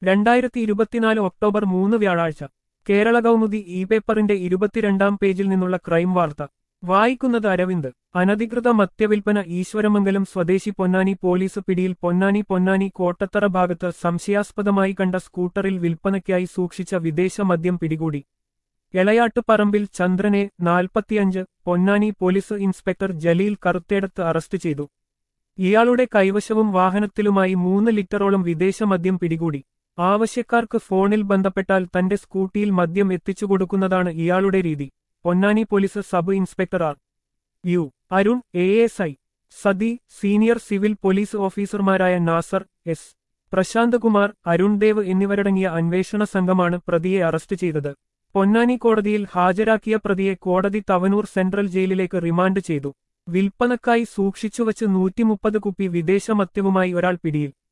രണ്ടായിരത്തി ഇരുപത്തിനാല് ഒക്ടോബർ മൂന്ന് വ്യാഴാഴ്ച കേരള കൗമുദി ഇ പേപ്പറിന്റെ ഇരുപത്തിരണ്ടാം പേജിൽ നിന്നുള്ള ക്രൈം വാർത്ത വായിക്കുന്നത് അരവിന്ദ് അനധികൃത മദ്യവിൽപ്പന ഈശ്വരമംഗലം സ്വദേശി പൊന്നാനി പോലീസ് പിടിയിൽ പൊന്നാനി പൊന്നാനി കോട്ടത്തറ ഭാഗത്ത് സംശയാസ്പദമായി കണ്ട സ്കൂട്ടറിൽ വിൽപ്പനയ്ക്കായി സൂക്ഷിച്ച വിദേശ മദ്യം പിടികൂടി എളയാട്ടുപറമ്പിൽ ചന്ദ്രനെ നാൽപ്പത്തിയഞ്ച് Ponnani police inspector Jaleel Karuthedath arrest ചെയ്തു ഇയാളുടെ കൈവശവും വാഹനത്തിലുമായി മൂന്ന് ലിറ്ററോളം വിദേശ മദ്യം പിടികൂടി ആവശ്യക്കാർക്ക് ഫോണിൽ ബന്ധപ്പെട്ടാൽ തന്റെ സ്കൂട്ടിയിൽ മദ്യം എത്തിച്ചുകൊടുക്കുന്നതാണ് ഇയാളുടെ രീതി Ponnani police sub inspector R U Arun A S I Sathi senior civil police ഓഫീസർമാരായ നാസർ എസ് പ്രശാന്ത് കുമാർ അരുൺ ദേവ് എന്നിവരടങ്ങിയ അന്വേഷണ സംഘമാണ് പ്രതിയെ അറസ്റ്റ് ചെയ്തത് പൊന്നാനി കോടതിയിൽ ഹാജരാക്കിയ പ്രതിയെ കോടതി തവനൂർ സെൻട്രൽ ജയിലിലേക്ക് റിമാൻഡ് ചെയ്തു വിൽപ്പനക്കായി സൂക്ഷിച്ചുവച്ച് നൂറ്റിമുപ്പത് കുപ്പി വിദേശ മദ്യവുമായി ഒരാൾ പിടിയിൽ